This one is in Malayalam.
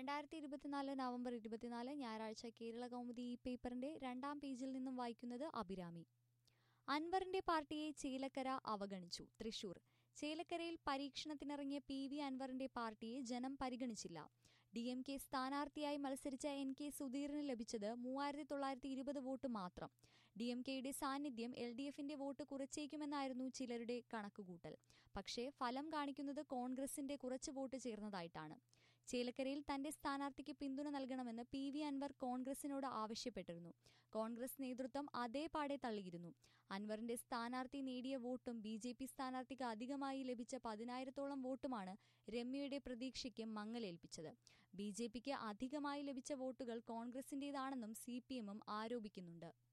രണ്ടായിരത്തി ഇരുപത്തിനാല് നവംബർ ഇരുപത്തിനാല് ഞായറാഴ്ച കേരള കൗമുദി ഈ പേപ്പറിന്റെ രണ്ടാം പേജിൽ നിന്നും വായിക്കുന്നത് അഭിരാമി അൻവറിന്റെ പാർട്ടിയെ ചേലക്കര അവഗണിച്ചു തൃശൂർ ചേലക്കരയിൽ പരീക്ഷണത്തിനിറങ്ങിയ പി വി അൻവറിന്റെ പാർട്ടിയെ ജനം പരിഗണിച്ചില്ല ഡി എം കെ സ്ഥാനാർത്ഥിയായി മത്സരിച്ച എൻ കെ സുധീറിന് ലഭിച്ചത് മൂവായിരത്തി തൊള്ളായിരത്തി ഇരുപത് വോട്ട് മാത്രം ഡി എം കെയുടെ സാന്നിധ്യം എൽ ഡി എഫിന്റെ വോട്ട് കുറച്ചേക്കുമെന്നായിരുന്നു ചിലരുടെ കണക്കുകൂട്ടൽ പക്ഷേ ഫലം കാണിക്കുന്നത് കോൺഗ്രസിന്റെ കുറച്ച് വോട്ട് ചേർന്നതായിട്ടാണ് ചേലക്കരയിൽ തന്റെ സ്ഥാനാർത്ഥിക്ക് പിന്തുണ നൽകണമെന്ന് പി വി അൻവർ കോൺഗ്രസിനോട് ആവശ്യപ്പെട്ടിരുന്നു കോൺഗ്രസ് നേതൃത്വം അതേപാടെ തള്ളിയിരുന്നു അൻവറിന്റെ സ്ഥാനാർത്ഥി നേടിയ വോട്ടും ബി ജെ പി സ്ഥാനാർത്ഥിക്ക് അധികമായി ലഭിച്ച പതിനായിരത്തോളം വോട്ടുമാണ് രമ്യയുടെ പ്രതീക്ഷയ്ക്ക് മങ്ങലേൽപ്പിച്ചത് ബി ജെ പിക്ക് അധികമായി ലഭിച്ച വോട്ടുകൾ കോൺഗ്രസിന്റേതാണെന്നും സി പി എമ്മും ആരോപിക്കുന്നുണ്ട്